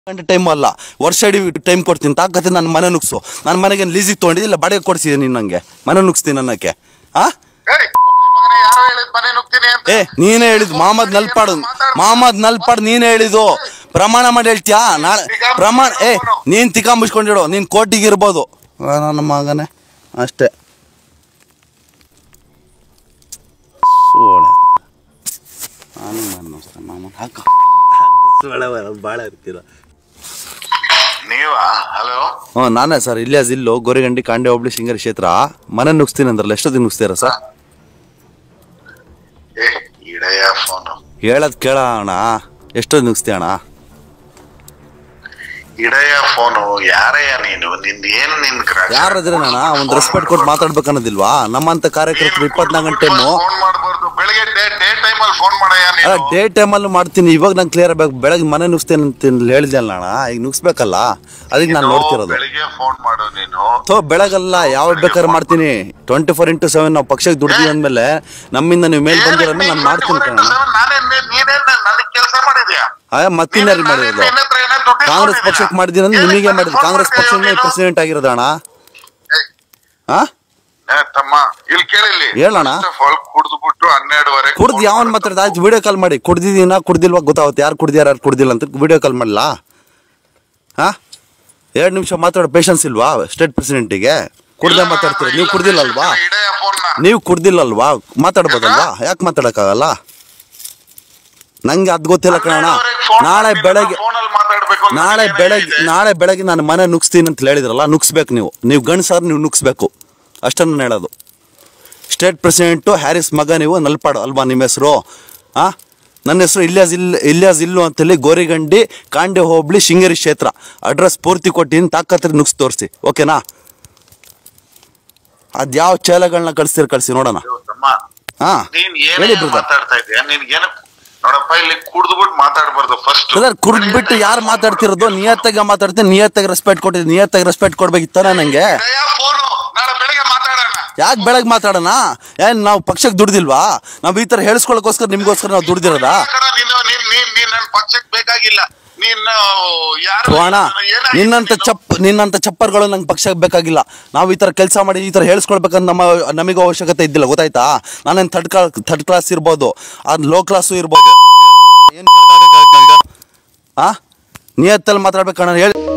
ಗಂಟೆ ಟೈಮ್ ಅಲ್ಲ ವರ್ಷ ಇಡೀ ಟೈಮ್ ಕೊಡ್ತೀನಿ ತಾಕತ್ತೆ ನನ್ನ ಮನೆ ನುಗ್ಸು ನನ್ನ ಮನೆಗೆ ಲೀಸಿಗೆ ತೊಗೊಂಡಿದ್ದೆ ಇಲ್ಲ ಬಾಡಿಗೆ ಕೊಡ್ಸಿದೆ ನೀನು ನಂಗೆ ಮನೆ ನುಗ್ಸ್ತೀನಿ ಅನ್ನಕ್ಕೆ ಆ ಏಯ್, ಕುಡ್ಲಿ ಮಗನೇ, ಯಾರೋ ಹೇಳಿದ್ ಮನೆ ನುಗ್ತೀನಿ ಅಂತ ಏ ನೀನೇ ಹೇಳಿದ್ ಮೊಹಮ್ಮದ್ ನಲ್ಪಾಡು ಮೊಹಮ್ಮದ್ ನಲ್ಪಾಡ್ ನೀನೇ ಹೇಳಿದ್ದು ಪ್ರಮಾಣ ಮಾಡಿ ಹೇಳ್ತೀಯಾ ನಾಳೆ ಪ್ರಮಾಣ ಏ ನೀನ್ ತಿಕಾ ಮುಚ್ಕೊಂಡಿಡು ನೀನ್ ಕೋಟಿಗೆ ಇರ್ಬೋದು ಆ, ನನ್ನ ಮಗನೇ ಅಷ್ಟೇ ಸೋಳೆ ನಾನು ನಮಸ್ಕಾರ ಮಾಮ ಹಾಕು ಸೋಳೆ ಭಾಳ ಇರ್ತೀರ ನೀವಾ ಹಲೋ ಹ್ಞೂ ನಾನೇ ಸರ್ ಇಲ್ಲಿಯಾಸ್ ಇಲ್ಲು ಗೋರಿಗಂಡಿ ಕಾಂಡೆ ಹೋಬಳಿ ಸಿಂಗರಿ ಕ್ಷೇತ್ರ ಮನೆ ನುಗ್ಸ್ತೀನಿ ಅಂದ್ರಲ್ಲ ಎಷ್ಟೊತ್ತಿಗೆ ನುಗ್ಸ್ತೀರಾ ಸರ್ ಏ ಇಡೆಯ ಫೋನು ಹೇಳೋದು ಕೇಳೋಣ ಎಷ್ಟೊತ್ತಿಗೆ ನುಗ್ಸ್ತೀಯ ಅಣ್ಣ ಇಡೆಯ ಫೋನು ಯಾರಯ್ಯ ನೀನು ನಿಂದ ಏನ್ ನಿನ್ ಯಾರಾದ್ರೆ ಅಣ್ಣ ಒಂದು ರೆಸ್ಪೆಕ್ಟ್ ಕೊಟ್ಟು ಮಾತಾಡ್ಬೇಕು ಅನ್ನೋದಿಲ್ವಾ ನಮ್ಮಂತ ಕಾರ್ಯಕರ್ತರು ಇಪ್ಪತ್ನಾಲ್ಕು ಗಂಟೆನು ಫೋನ್ ಮಾಡ್ಬಾರ್ದು ಬೆಳಿಗ್ಗೆ ಡೇ ಡೇ ಟೈಮ್ ಅಲ್ಲಿ ಫೋನ್ ಮಾಡಯ್ಯ ನೀನು ಡೇ ಟೈಮಲ್ಲೂ ಮಾಡ್ತೀನಿ ಇವಾಗ ನಂಗೆ ಕ್ಲಿಯರ್ ಆಗ್ಬೇಕು ಬೆಳಗ್ಗೆ ಮನೆ ನುಗ್ಸ್ತೇನೆ ಅಂತ ಹೇಳಿದೆ ಅಲ್ಲ ಅಣ್ಣ ಈಗ ನುಗ್ಸ್ಬೇಕಲ್ಲ ಅದಕ್ಕೆ ನಾನು ನೀನು ನೋಡ್ತಿರೋದು ಬೆಳಿಗ್ಗೆ ಫೋನ್ ಮಾಡು ನೀನು ಥೋ ಬೆಳಗಲ್ಲ ಯಾವಾಗ ಬೇಕಾದ್ರೆ ಮಾಡ್ತೀನಿ ಟ್ವೆಂಟಿ ಫೋರ್ ಇಂಟು ಸೆವೆನ್ ನಾವು ಪಕ್ಷಕ್ಕೆ ದುಡ್ತೀವಿ ಅಂದಮೇಲೆ ನಮ್ಮಿಂದ ನೀವು ಮೇಲ್ ಬಂದಿರೋ ಮೇಲೆ ನಾನು ಮಾಡ್ತೀನಿ ಕಣ ನಾನೇನ್ ನೀನೇನ್ ನನಗೆ ಕೆಲಸ ಮಾಡಿದ್ಯಾ ಆಯ ಮತ್ತಿನ್ಯಾರಿಗೆ ಮಾಡಿರೋದು ನಿನ್ನ ಹತ್ರ ಏನಾದ್ರು ದುಡ್ಡು ಕಾಂಗ್ರೆಸ್ ಇಸ್ಕೊಂಡಿದ್ಯಾ? ಪಕ್ಷಕ್ಕೆ ಮಾಡಿದ್ದೀನಿ ಅಂದ್ರೆ ನಿಮಗೆ ಏನಕ್ಕೆ ಮಾಡಿದ್ದು phone ಕಾಂಗ್ರೆಸ್ ಮಾಡ್ತೀಯ ಪಕ್ಷನೇ ನೀನು? ಪ್ರೆಸಿಡೆಂಟ್ ಆಗಿರೋದು ಅಣ್ಣ ಏಯ್, ಹಾ ಏ, ತಮ್ಮ ಇಲ್ಲಿ ಕೇಳಿಲ್ಲಿ ಹೇಳಣ್ಣ. ಕುಡ್ದು ಬಿಟ್ಟು ಹನ್ನೆರಡುವರೆ ಕುಡ್ದು ಯಾವನ್ ಮಾತಾಡ್ದ ಆಯ್ತು ವಿಡಿಯೋ ಕಾಲ್ ಮಾಡಿ ಕುಡ್ದಿದ್ದೀನ ಕುಡ್ದಿಲ್ವಾ ಗೊತ್ತಾಗುತ್ತೆ ಯಾರು ಕುಡ್ದಿಯಾರ ಯಾರು ಕುಡ್ದಿಲ್ಲ ಅಂತ ವಿಡಿಯೋ ಕಾಲ್ ಮಾಡಲಾ ಹಾ ಎರಡು ನಿಮಿಷ ಮಾತಾಡೋ ಪೇಷನ್ಸ್ ಇಲ್ವಾ ಸ್ಟೇಟ್ ಪ್ರೆಸಿಡೆಂಟಿಗೆ ಕುಡ್ದೆ ಮಾತಾಡ್ತೀರ ನೀವು ಕುಡ್ದಿಲ್ಲಲ್ವಾ ಇಡೆಯ ಫೋನ್ನ ನೀವು ಕುಡ್ದಿಲ್ಲಲ್ವಾ ಮಾತಾಡ್ಬೋದಲ್ವಾ ಯಾಕೆ ಮಾತಾಡಕ್ಕಾಗಲ್ಲ ನಂಗೆ ಅದು ಗೊತ್ತಿಲ್ಲ ಕಣಣ್ಣ ನಾಳೆ ಬೆಳಗ್ಗೆ ಫೋನಲ್ಲಿ ಮಾತಾಡ್ಬೇಕು ಅಂತ ನಾಳೆ ಏನೇ ಬೆಳಗ್ಗೆ ಇದೆ? ನಾಳೆ ಬೆಳಗ್ಗೆ ನಾನು ಮನೆ ನುಗ್ಸ್ತೀನಿ ಅಂತ ಹೇಳಿದ್ರಲ್ಲ ನುಗ್ಸ್ಬೇಕು ನೀವು ನೀವು ಗಂಡಸಾರ್ ನೀವು ನುಗ್ಸ್ಬೇಕು ಅಷ್ಟನ್ನು ನಾನು ಹೇಳೋದು ಸ್ಟೇಟ್ ಪ್ರೆಸಿಡೆಂಟು ಹ್ಯಾರಿಸ್ ಮಗ ನೀವು ನಲ್ಪಾಡು ಅಲ್ವಾ ನಿಮ್ಮ ಹೆಸರು ಆ ನನ್ನ ಹೆಸರು ಇಲ್ಯಾಸ್ ಇಲ್ಲ ಇಲ್ಯಾಸ್ ಇಲ್ಲು ಅಂತೇಳಿ ಗೋರಿಗಂಡಿ ಕಾಂಡೆ ಹೋಬಳಿ ಶೃಂಗೇರಿ ಕ್ಷೇತ್ರ ಅಡ್ರೆಸ್ ಪೂರ್ತಿ ಕೊಟ್ಟಿನಿ ತಾಕತ್ರಿ ನುಗ್ಸ್ ತೋರಿಸಿ ಓಕೆನಾ ಅದು ಯಾವ ಚೇಲಗಳನ್ನ ಕಳಿಸ್ತೀರಿ ಕಳಿಸಿ ನೋಡೋಣ ಅಯ್ಯೋ ತಮ್ಮ, ಹಾ ನೀನ್ ಹೇಳಿ ಏನೇ ಬ್ರದರ್ ಮಾತಾಡ್ತಾ ಇದೀಯ ನಿನ್ಗೇನು ನೋಡಪ್ಪ ಇಲ್ಲಿ ಕುಡ್ದ್ಬಿಟ್ಟು ಮಾತಾಡ್ಬಾರ್ದು ಫಸ್ಟ್ ಬ್ರದರ್ ಕುಡ್ದ್ಬಿಟ್ಟು ಯಾರು ಮಾತಾಡ್ತಿರೋದು ನಿಯತ್ತಾಗಿ ಮಾತಾಡ್ತೀನಿ ನಿಯತ್ತಾಗಿ ರೆಸ್ಪೆಕ್ಟ್ ಕೊಟ್ಟಿದ್ದೀನಿ ನಿಯತ್ತಾಗಿ ರೆಸ್ಪೆಕ್ಟ್ ಕೊಡ್ಬೇಕಿತ್ತಾನ ನಂಗೆ ಫೋನು ನಾಳೆ ಬೆಳಗ್ಗೆ ಮಾತಾಡೋಣ ಯಾಕೆ ಬೆಳಗ್ಗೆ ಮಾತಾಡೋಣ ಏನ್ ನಾವು ಪಕ್ಷಕ್ಕೆ ದುಡ್ದಿಲ್ವಾ ನಾವು ಈ ತರ ಹೇಳಿಸ್ಕೊಳ್ಳೋಕೋಸ್ಕರ ನಿಮ್ಗೋಸ್ಕರ ನಾವು ದುಡ್ದಿರೋದಾ ಕಣ, ನೀನು ನೀನ್ ನೀನ್ ನೀನ್ ನನ್ ಪಕ್ಷಕ್ಕೆ ಬೇಕಾಗಿಲ್ಲ ನೀನ್ ಯಾರು ಅಣ್ಣ ಏನಾಗಿದೆ ನಿನ್ನಂತ ನೀನು? ಚಪ್ ನಿನ್ನಂತ ಚಪ್ಪರ್ಗಳು ನಂಗೆ ಪಕ್ಷಕ್ಕೆ ಬೇಕಾಗಿಲ್ಲ ನಾವು ಈ ತರ ಕೆಲಸ ಮಾಡಿ ಈ ತರ ಹೇಳಿಸ್ಕೊಳ್ಬೇಕಂತ ನಮ್ಮ ನಮಗೂ ಅವಶ್ಯಕತೆ ಇದ್ದಿಲ್ಲ ಗೊತ್ತಾಯ್ತಾ ನಾನೇನು ಥರ್ಡ್ ಕ್ಲಾ ಥರ್ಡ್ ಕ್ಲಾಸ್ ಇರ್ಬೋದು ಅದು ಲೋ ಕ್ಲಾಸು ಇರ್ಬೋದು ಏನು ಆ ನಿಯತ್ತಲ್ಲಿ ಮಾತಾಡ್ಬೇಕಣ್ಣ ಹೇಳಿ